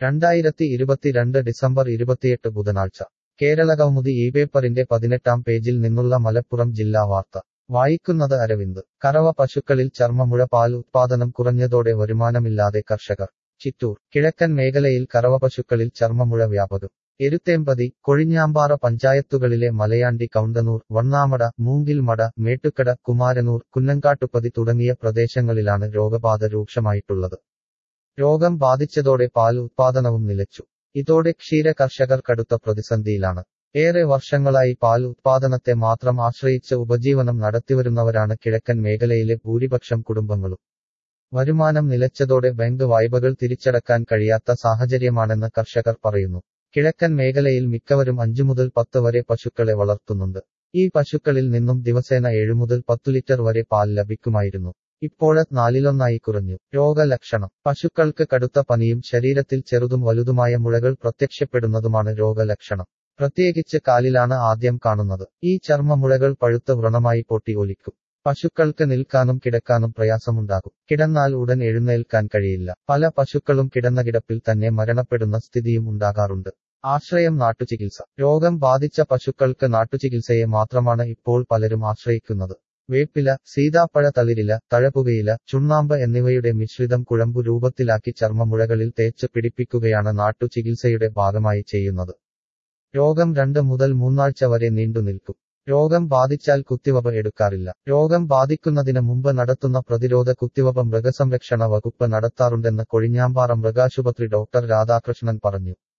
രണ്ടായിരത്തി ഇരുപത്തിരണ്ട് ഡിസംബർ ഇരുപത്തിയെട്ട് ബുധനാഴ്ച കേരളകൗമുദി ഈ പേപ്പറിന്റെ പതിനെട്ടാം പേജിൽ നിന്നുള്ള മലപ്പുറം ജില്ലാ വാർത്ത വായിക്കുന്നത് അരവിന്ദ് കറവ പശുക്കളിൽ ചർമ്മമുഴ പാൽ ഉത്പാദനം കുറഞ്ഞതോടെ വരുമാനമില്ലാതെ കർഷകർ ചിറ്റൂർ കിഴക്കൻ മേഖലയിൽ കറവ പശുക്കളിൽ ചർമ്മമുഴ വ്യാപകം എരുത്തേമ്പതി കൊഴിഞ്ഞാമ്പാറ പഞ്ചായത്തുകളിലെ മലയാണ്ടി കൗണ്ടനൂർ വണ്ണാമട മൂങ്കിൽമട മേട്ടുക്കട കുമാരനൂർ കുന്നങ്കാട്ടുപതി തുടങ്ങിയ പ്രദേശങ്ങളിലാണ് രോഗബാധ രൂക്ഷമായിട്ടുള്ളത് രോഗം ബാധിച്ചതോടെ പാൽ ഉത്പാദനവും നിലച്ചു ഇതോടെ ക്ഷീര കർഷകർ കടുത്ത പ്രതിസന്ധിയിലാണ് ഏറെ വർഷങ്ങളായി പാൽ ഉത്പാദനത്തെ മാത്രം ആശ്രയിച്ച് ഉപജീവനം നടത്തിവരുന്നവരാണ് കിഴക്കൻ മേഖലയിലെ ഭൂരിപക്ഷം കുടുംബങ്ങളും വരുമാനം നിലച്ചതോടെ ബാങ്ക് വായ്പകൾ തിരിച്ചടക്കാൻ കഴിയാത്ത സാഹചര്യമാണെന്ന് കർഷകർ പറയുന്നു കിഴക്കൻ മേഖലയിൽ മിക്കവരും അഞ്ചു മുതൽ പത്ത് വരെ പശുക്കളെ വളർത്തുന്നുണ്ട് ഈ പശുക്കളിൽ നിന്നും ദിവസേന ഏഴു മുതൽ പത്തു ലിറ്റർ വരെ പാൽ ലഭിക്കുമായിരുന്നു ഇപ്പോഴ് നാലിലൊന്നായി കുറഞ്ഞു രോഗലക്ഷണം പശുക്കൾക്ക് കടുത്ത പനിയും ശരീരത്തിൽ ചെറുതും വലുതുമായ മുഴകൾ പ്രത്യക്ഷപ്പെടുന്നതുമാണ് രോഗലക്ഷണം പ്രത്യേകിച്ച് കാലിലാണ് ആദ്യം കാണുന്നത് ഈ ചർമ്മമുഴകൾ പഴുത്ത വ്രണമായി പൊട്ടി ഒലിക്കും പശുക്കൾക്ക് നിൽക്കാനും കിടക്കാനും പ്രയാസമുണ്ടാകും കിടന്നാൽ ഉടൻ എഴുന്നേൽക്കാൻ കഴിയില്ല പല പശുക്കളും കിടന്ന കിടപ്പിൽ തന്നെ മരണപ്പെടുന്ന സ്ഥിതിയും ഉണ്ടാകാറുണ്ട് ആശ്രയം നാട്ടുചികിത്സ രോഗം ബാധിച്ച പശുക്കൾക്ക് നാട്ടുചികിത്സയെ മാത്രമാണ് ഇപ്പോൾ പലരും ആശ്രയിക്കുന്നത് വേപ്പില സീതാപ്പഴ തളിരില തഴപുകയില ചുണ്ണാമ്പ് എന്നിവയുടെ മിശ്രിതം കുഴമ്പു രൂപത്തിലാക്കി ചർമ്മമുഴകളിൽ തേച്ച് പിടിപ്പിക്കുകയാണ് നാട്ടുചികിത്സയുടെ ഭാഗമായി ചെയ്യുന്നത് രോഗം രണ്ട് മുതൽ മൂന്നാഴ്ച വരെ നീണ്ടു നിൽക്കും രോഗം ബാധിച്ചാൽ കുത്തിവപ എടുക്കാറില്ല രോഗം ബാധിക്കുന്നതിന് മുമ്പ് നടത്തുന്ന പ്രതിരോധ കുത്തിവപ മൃഗസംരക്ഷണ വകുപ്പ് നടത്താറുണ്ടെന്ന് കൊഴിഞ്ഞാമ്പാറ മൃഗാശുപത്രി ഡോക്ടർ രാധാകൃഷ്ണൻ പറഞ്ഞു